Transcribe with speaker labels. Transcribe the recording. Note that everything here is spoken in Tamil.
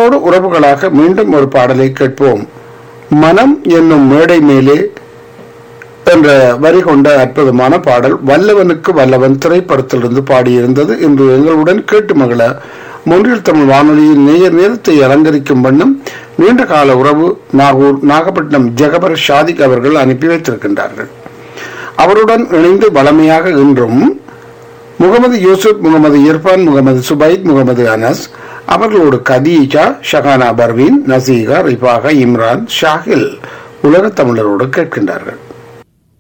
Speaker 1: உங்களோடு உறவுகளாக மீண்டும் ஒரு பாடலை கேட்போம் மனம் என்னும் மேடை மேலே என்ற வரி கொண்ட அற்புதமான பாடல் வல்லவனுக்கு வல்லவன் திரைப்படத்திலிருந்து பாடியிருந்தது இன்று எங்களுடன் கேட்டு மகள மொன்றில் தமிழ் வானொலியின் நேயர் நேரத்தை அலங்கரிக்கும் வண்ணம் நீண்ட கால உறவு நாகூர் நாகப்பட்டினம் ஜெகபர் ஷாதிக் அவர்கள் அனுப்பி வைத்திருக்கின்றார்கள் அவருடன் இணைந்து வளமையாக இன்றும் முகமது யூசுப் முகமது இர்ஃபான் முகமது சுபைத் முகமது அனஸ் அவர்களோடு கதீஜா ஷஹானா பர்வீன் நசீகா ரிஃபாகா இம்ரான் ஷாஹில் உலகத் தமிழரோடு கேட்கின்றார்கள்